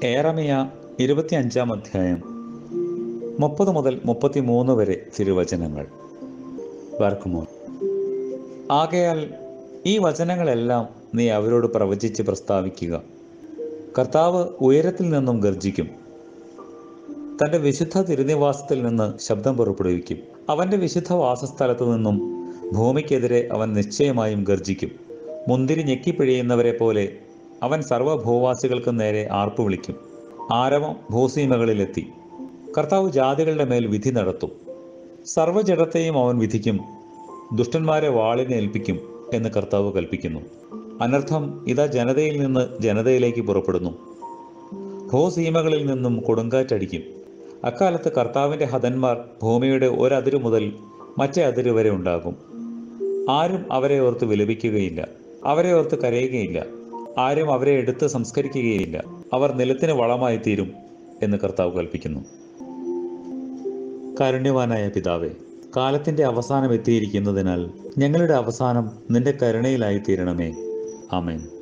ഏറമിയ ഇരുപത്തിയഞ്ചാം അധ്യായം മുപ്പത് മുതൽ മുപ്പത്തിമൂന്ന് വരെ തിരുവചനങ്ങൾ വർക്കുമോ ആകയാൽ ഈ വചനങ്ങളെല്ലാം നീ അവരോട് പ്രവചിച്ച് പ്രസ്താവിക്കുക കർത്താവ് ഉയരത്തിൽ നിന്നും ഗർജിക്കും തൻ്റെ വിശുദ്ധ തിരുനിവാസത്തിൽ നിന്ന് ശബ്ദം പുറപ്പെടുവിക്കും അവൻ്റെ വിശുദ്ധ വാസസ്ഥലത്തു നിന്നും ഭൂമിക്കെതിരെ അവൻ നിശ്ചയമായും ഗർജിക്കും മുന്തിരി ഞെക്കിപ്പിഴിയുന്നവരെ പോലെ അവൻ സർവ്വഭൂവാസികൾക്കും നേരെ ആർപ്പു വിളിക്കും ആരവം ഭൂസീമകളിലെത്തി കർത്താവ് ജാതികളുടെ മേൽ വിധി നടത്തും സർവ്വജടത്തെയും അവൻ വിധിക്കും ദുഷ്ടന്മാരെ വാളിനെ ഏൽപ്പിക്കും എന്ന് കർത്താവ് കൽപ്പിക്കുന്നു അനർത്ഥം ഇതാ ജനതയിൽ നിന്ന് ജനതയിലേക്ക് പുറപ്പെടുന്നു ഭൂസീമകളിൽ നിന്നും കൊടുങ്കാറ്റടിക്കും അക്കാലത്ത് കർത്താവിൻ്റെ ഹതന്മാർ ഭൂമിയുടെ ഒരതിരു മുതൽ മറ്റേ അതിരു വരെ ഉണ്ടാകും ആരും അവരെ ഓർത്ത് വിലപിക്കുകയില്ല അവരെ ഓർത്ത് കരയുകയില്ല ആരും അവരെ എടുത്ത് സംസ്കരിക്കുകയില്ല അവർ നിലത്തിന് വളമായി തീരും എന്ന് കർത്താവ് കൽപ്പിക്കുന്നു കാരുണ്യവാനായ പിതാവേ കാലത്തിന്റെ അവസാനം എത്തിയിരിക്കുന്നതിനാൽ ഞങ്ങളുടെ അവസാനം നിന്റെ കരുണയിലായി തീരണമേ ആമേൻ